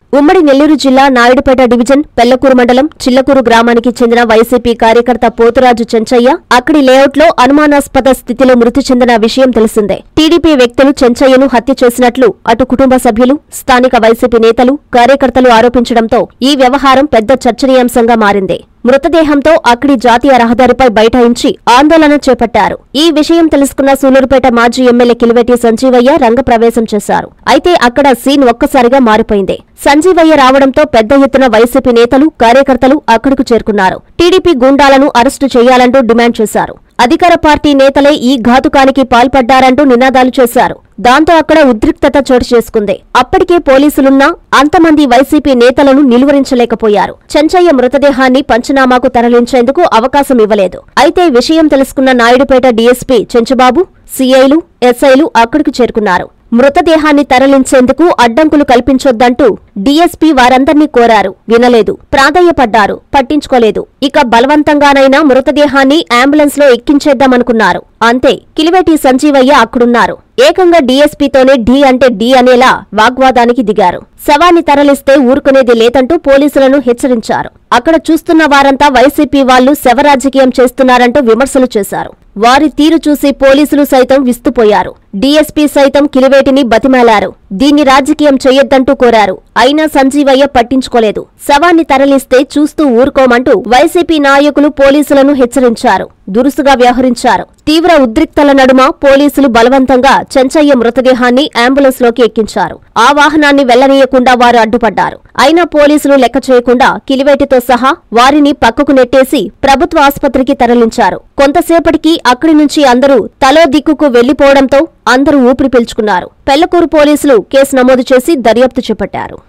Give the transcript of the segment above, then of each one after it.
ఉమ్మడి నెల్లూరు జిల్లా నాయుడుపేట డివిజన్ పెళ్లకూరు మండలం చిల్లకూరు గ్రామానికి చెందిన వైసీపీ కార్యకర్త పోతురాజు చెంచయ్య అక్కడి లేఅవుట్లో అనుమానాస్పద స్థితిలో మృతి చెందిన విషయం తెలిసిందే టీడీపీ వ్యక్తులు చెంచయ్యను హత్య చేసినట్లు అటు కుటుంబ సభ్యులు స్థానిక వైసీపీ నేతలు కార్యకర్తలు ఆరోపించడంతో ఈ వ్యవహారం పెద్ద చర్చనీయాంశంగా మారింది మృతదేహంతో అక్కడి జాతీయ రహదారిపై బైఠాయించి ఆందోళన చేపట్టారు ఈ విషయం తెలుసుకున్న సూలూరుపేట మాజీ ఎమ్మెల్యే కిలివెట్టి సంజీవయ్య రంగప్రవేశం చేశారు అయితే అక్కడ సీన్ ఒక్కసారిగా మారిపోయింది సంజీవయ్య రావడంతో పెద్ద ఎత్తున వైసీపీ నేతలు కార్యకర్తలు అక్కడకు చేరుకున్నారు టీడీపీ గూండాలను అరెస్టు చేయాలంటూ డిమాండ్ చేశారు అధికార పార్టీ నేతలే ఈ ఘాతుకానికి పాల్పడ్డారంటూ నినాదాలు చేశారు దాంతో అక్కడ ఉద్రిక్తత చోటు చేసుకుంది అప్పటికే పోలీసులున్నా అంతమంది వైసీపీ నేతలను నిలువరించలేకపోయారు చెంచయ్య మృతదేహాన్ని పంచనామాకు తరలించేందుకు అవకాశం ఇవ్వలేదు అయితే విషయం తెలుసుకున్న నాయుడుపేట డీఎస్పీ చెంచుబాబు సీఐలు ఎస్ఐలు అక్కడికి చేరుకున్నారు మృతదేహాన్ని తరలించేందుకు అడ్డంకులు కల్పించొద్దంటూ డీఎస్పీ వారందర్నీ కోరారు వినలేదు ప్రాధేయపడ్డారు పట్టించుకోలేదు ఇక బలవంతంగానైనా మృతదేహాన్ని అంబులెన్స్ లో ఎక్కించేద్దామనుకున్నారు అంతే కిలివేటి సంజీవయ్య అక్కడున్నారు ఏకంగా డీఎస్పీతోనే ఢీ అంటే ఢీ అనేలా వాగ్వాదానికి దిగారు శవాన్ని తరలిస్తే ఊరుకునేది లేదంటూ పోలీసులను హెచ్చరించారు అక్కడ చూస్తున్న వారంతా వైసీపీ వాళ్లు శవరాజకీయం చేస్తున్నారంటూ విమర్శలు చేశారు వారి తీరు చూసి పోలీసులు సైతం విస్తుపోయారు డీఎస్పీ సైతం కిలివేటిని బతిమాలారు దీన్ని రాజకీయం చెయ్యొద్దంటూ కోరారు అయినా సంజీవయ్య పట్టించుకోలేదు శవాన్ని తరలిస్తే చూస్తూ ఊరుకోమంటూ వైసీపీ నాయకులు పోలీసులను హెచ్చరించారు దురుసుగా వ్యవహరించారు తీవ్ర ఉద్రిక్తల నడుమ పోలీసులు బలవంతంగా చెంచయ్య మృతదేహాన్ని అంబులెన్స్ లోకి ఎక్కించారు ఆ వాహనాన్ని వెళ్లనీయకుండా వారు అడ్డుపడ్డారు అయినా పోలీసులు లెక్క చేయకుండా కిలివేటితో సహా వారిని పక్కకు నెట్టేసి ప్రభుత్వ ఆసుపత్రికి తరలించారు కొంతసేపటికి అక్కడి నుంచి అందరూ తలో దిక్కుకు వెళ్లిపోవడంతో అందరూ ఊపిరి పీల్చుకున్నారు పెళ్లకూరు పోలీసులు కేసు నమోదు చేసి దర్యాప్తు చేపట్టారు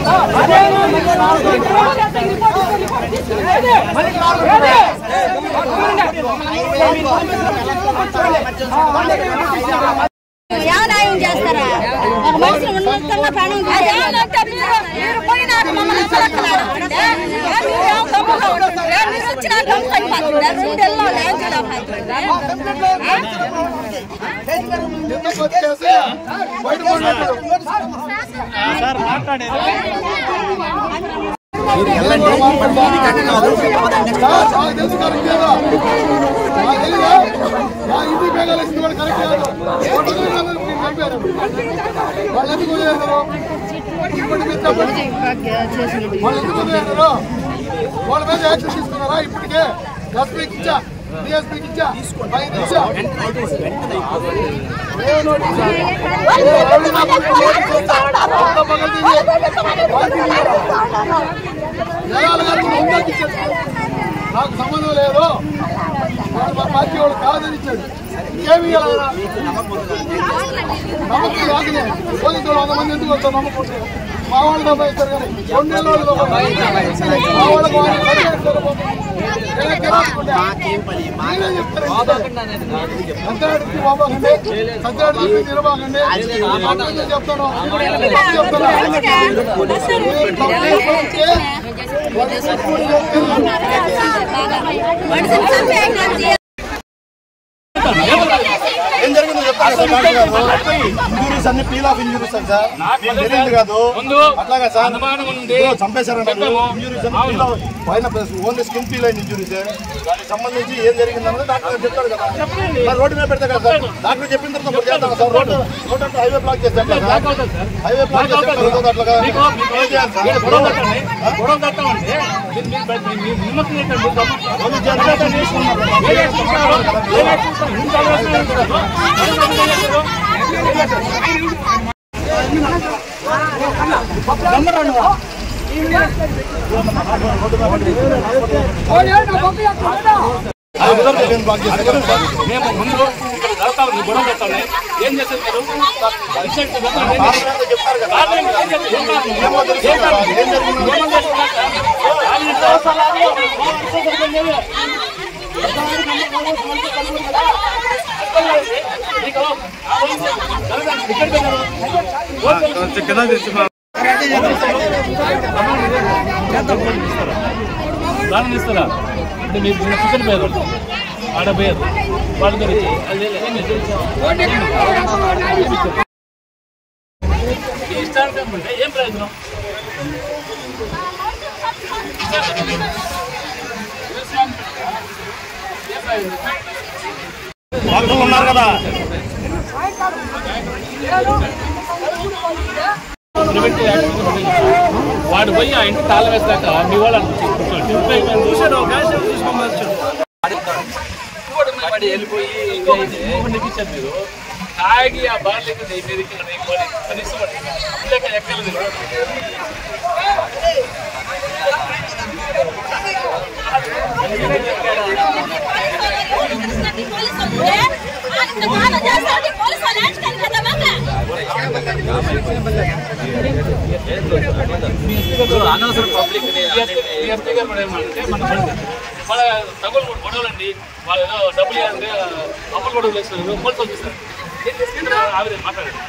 యా న్యాయం చేస్తారా ఒక మనిషి ఉన్నతంగా ప్రాణం అదేనంటే మీరు మీరు పోయినాక మమ్మల్ని అసలెక్కలాడు అంటే మీరు ఏం దమ్ముగా ఉంటారు మీరు వచ్చిన దమ్ము అయిపోతుంది రెండేళ్ళలో ఏం చేయలేకపోతుంది ఎందుకు వచ్చేసి బయట పడినట్టు? సార్, నాకు తెలుసు కరెక్ట్ కాదు. నాకు తెలీదా? నా ఇంటికి బేగాలు వేసింది కూడా కరెక్ట్ కాదు. ఒడ్డు మీద వాళ్ళని మీరు చంపారు. వాళ్ళు ఎందుకు వదిలేశారు? ఇప్పటికి మీరు చెప్పండి. వాళ్ళు ఎందుకు వదిలేశారు? వాళ్ళ మీద యాక్షన్ తీసుకున్నారా ఇప్పటికే ఎస్పీకి ఇచ్చా డిఎస్పీకి ఇచ్చా పైన ఇచ్చా ఏ నోటీస్? ఏ రౌడీ నా పక్కన నోటీస్ ఇచ్చా? అంతా పక్కన తీసి. జనాలు గారు ముందుకు ఇచ్చాడు నాకు సంబంధం లేదు వాడు మా పార్టీ వాడు కాదని ఇచ్చాడు ఇంకేమి ఇవ్వాలన్నా నమ్మకం రాకనే పోలీసులు వంద మంది ఎందుకు వస్తారు నమ్మకం మా వాళ్ళు డబ్బా ఇస్తారు కానీ రెండు నెలల వాళ్ళు డబ్బా ఇస్తారు. మా వాళ్ళకి వాళ్ళు కడిగే ఇస్తారు. నేనే గిరాకుంటే. నేనే చెప్తాను. సంతేడికి పోబాకండి. సంతేడికి తిరబాకండి. అబద్ధం చెప్తాను చెప్తాను మనిషిని చంపేయండి ఏం జరిగిందో చెప్తాను సార్ డాక్టర్ గారు. ఇంజురీస్ అన్ని peel off injuries sir sir మీకు తెలియదు కాదు అట్లాగా సార్ ఇదిగో చంపేశారన్నారు ఇంజురీస్ అన్ని పీల్ ఆఫ్ పైన ఓన్లీ స్కిన్ పీల్ అయిన ఇంజురీస్ దానికి సంబంధించి ఏం జరిగింది అన్నది డాక్టర్ గారు చెప్తారు కదా మరి రోడ్డు మీద పెడతా కదా సార్ డాక్టర్ చెప్పిన తర్వాత ఇప్పుడు చేస్తాం సార్ రోడ్డు రోడ్డు అంటే హైవే బ్లాక్ చేస్తాం కదా హైవే బ్లాక్ చేస్తాం కదా అట్లాగా ఏం చేయాలి సార్ పోలీస్ జాగ్రత్త తీసుకున్నారు. హైవే బ్లాక్ చేస్తాం కదా మేము ముందు ఇక్కడ వెళ్తాం మీ గొడవ పెడతాం ఏం చేస్తారు మీరు ఇన్సెక్ట్ పెట్టండి. డాక్టర్ చెప్తారు కదా కారణం ఏం చేస్తారు? ఏం కారణం? ఏమో తెలుసు ఏం కారణం? ఏం జరిగిందో ఏమని చేస్తున్నారు సార్? వాళ్ళు ఇంట్లో వస్తారు, వాళ్ళు ఇంట్లో వస్తారు. మీకు ఆ పోలీసు జరగండి. ఇక్కడ పెట్టారు. దానం ఇస్తారా అంటే మీరు చిన్న చికెన్ పోయారు ఆడ పోయారు వాళ్ళ గురించి అది ఏం ఇష్టానికి ఏం ప్రయోజనం వర్గంలో ఉన్నారు కదా వాడు పోయి ఆ ఇంటి తాళం వేసాక మీ వాళ్ళు వెళ్ళిపోయి ఇచ్చారు మీరు తాగి ఆ బార్ దగ్గర మీదకి కనీసం ఎక్కలేదు అనవసరం పబ్లిక్ ఎస్పీ గారు కూడా ఏమంటే మన వాళ్ళ తగులు కూడా గొడవలండి వాళ్ళు ఏదో డబ్బులు ఇవ్వాలంటే అప్పులు కూడా వేస్తారు పోలీసు చూస్తారు ఆవిడ మాట్లాడండి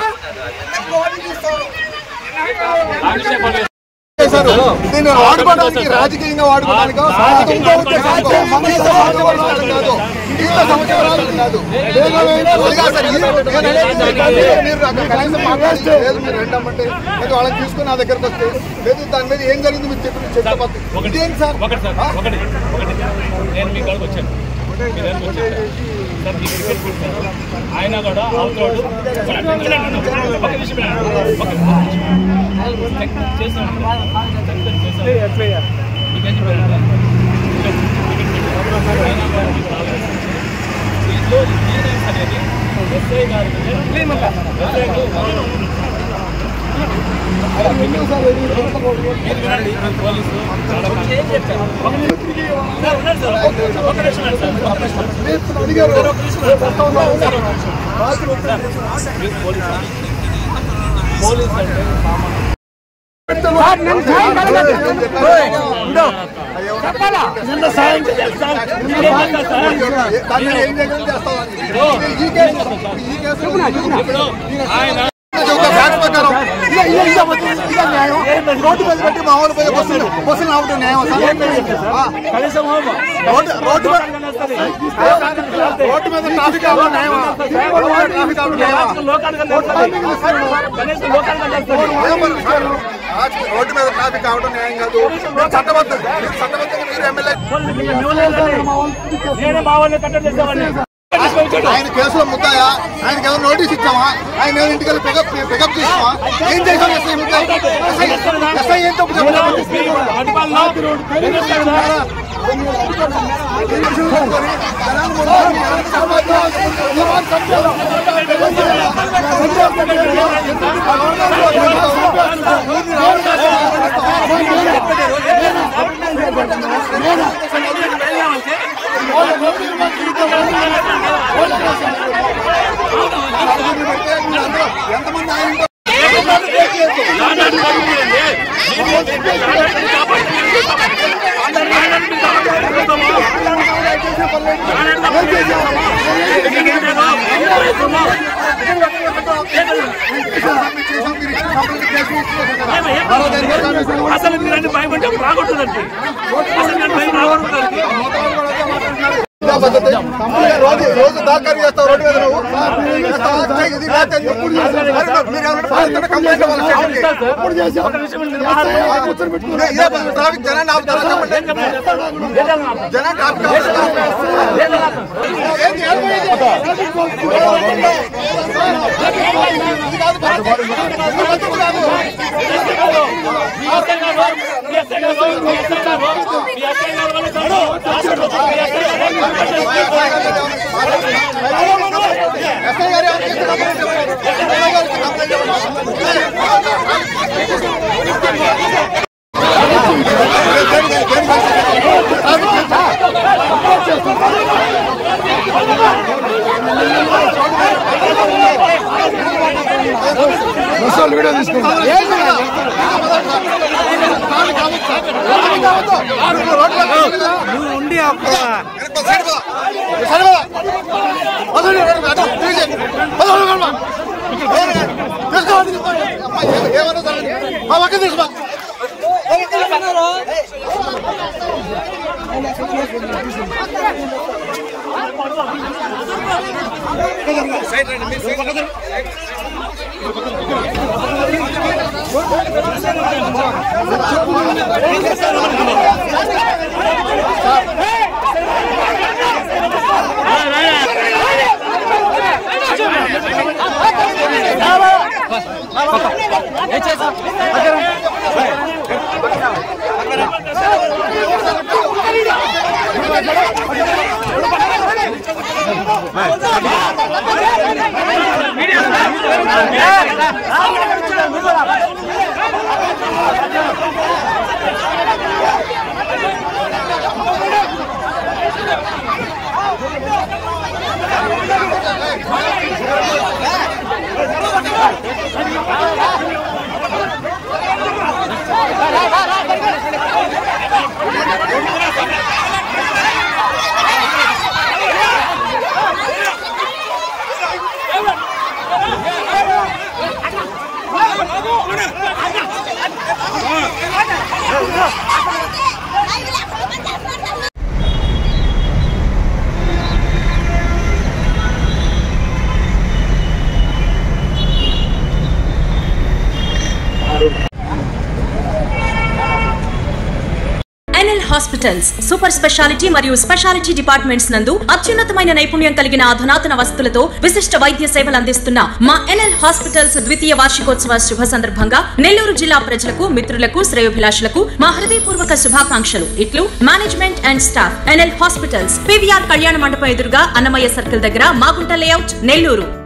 రాజశేఖర్ చేశారు. దీన్ని వాడుకోవడానికి రాజకీయంగా వాడుకోవడానికి ఇంకో ఉద్దేశంతో మనుషులతో వాడుకోవడానికి కాదు ఇంటితో సంవత్సరాలు కాదు అది కాదు సార్, ఈ- నేను అనేది కాదు. మీరు అక్కడ కనీసం మాట్లాడి లేదు మీరు రెండమ్మంటే లేదు వాళ్ళని తీసుకుని నా దగ్గరకు వస్తే లేదు దాని మీద ఏం జరిగింది మీరు చెప్పి చెప్పకపోతే ఒకటి ఇదేంటి సార్ ఒకటి సార్ ఒకటి ఒకటి నేను మీ కాడికి వచ్చాను మీ దగ్గరికి వచ్చాను సార్ మీ క్రికెట్ కొట్టారు ఆయన కూడా అవతోడు ఒక నిమిషం వినండి. ఒక నిమిషం. చేస్తాను చేస్తాను మీకేం చెప్పారు ఆయన కూడా మీకు రాలేదు. దీంట్లో క్లియరెన్స్ అనేది ఎస్ఐ గారి ఎస్ఐ పోలీసు సార్ ఉన్నారు సార్ ఒక నిమిషం ఉండండి సార్ ఒక నిమిషం అడిగారు పోలీస్ అంటే నిన్న సాయం దాన్ని ఏం చేయగలం చేస్తామని ఈ కేసు ఈ కేసు ఇప్పుడు ఆయన చెబుతా ఫ్యాక్ట్ ప్రకారం ఇదే ఇదే ఇదే మొత్తం ఇదే న్యాయం రోడ్డు మీద పెట్టి మామూలు పోయి బస్సులు బస్సులు ఆపడం న్యాయం సార్ ఆ. రోడ్డు రోడ్డు మీద రోడ్డు మీద ట్రాఫిక్ ఆపడం న్యాయమా రోడ్డు మీద ట్రాఫిక్ ఆపడం న్యాయమా ఏమన్నారు సార్? ఆ, రోడ్డు మీద ట్రాఫిక్ ఆపడం న్యాయం కాదు మీరు చట్టబద్ధం మీరు చట్టబద్ధంగా మీరు ఎమ్మెల్యే నేనే మా వాళ్ళని కట్టడి చేసేవాడిని ఆయన కేసులో ముద్దాయా ఆయనకి ఎవరు నోటీస్ ఇచ్చామా ఆయన ఏమైనా ఇంటికి వెళ్ళి పికప్ పికప్ చేసామా ఏం చేసాం ఎస్ఐ ముద్దా ఎస్ఐ ఎస్ఐ ఏం తప్పు ఎంతమంది ఆయన అసలు మీరు భయపడి రాగొట్టుదండి అసలు నేను భయం రాగొట్టుదండి రోజు రోజు దాఖలు చేస్తావు రోడ్డు మీద నువ్వు చేస్తావా? చెయ్యి, ఇది లేకపోతే ఎప్పుడు చేస్తావు? మరి మీరు ఏమన్నా పాల్గొంటే కంప్లైంట్ ఇవ్వాలి స్టేషన్కి. ఎప్పుడు చేసావు? ఇదే- ఇదే పని. ట్రాఫిక్ జనాన్ని ఆపుతారా చెప్పండి. జనాన్ని ఆపుతారా? ఏంది? ఏమైంది? ఇది కాదు పద్ధతి. ఇది పద్ధతి కాదు. ఎస్ఐ గారు ఎవరు చేస్తే కంప్లైంట్ ఇవ్వాలి. ఎస్ఐ గారికి కంప్లైంట్ వీడియో తీసుకుంటారు ఉండి ఏమన్నా ఎన్ఎల్ హాస్పిటల్స్ సూపర్ స్పెషాలిటీ మరియు స్పెషాలిటీ డిపార్ట్మెంట్స్ నందు అత్యున్నతమైన నైపుణ్యం కలిగిన అధునాతన వసతులతో విశిష్ట వైద్య సేవలు అందిస్తున్న మా ఎన్ఎల్ హాస్పిటల్స్ ద్వితీయ వార్షికోత్సవ శుభ సందర్భంగా నెల్లూరు జిల్లా ప్రజలకు మిత్రులకు శ్రేయోభిలాషులకు మా హృదయపూర్వక శుభాకాంక్షలు ఇట్లు management and staff NL hospitals PVR Kalyana Mandapam ఎదురుగా అన్నమయ్య సర్కిల్ దగ్గర మాగుంట లేఅవుట్ నెల్లూరు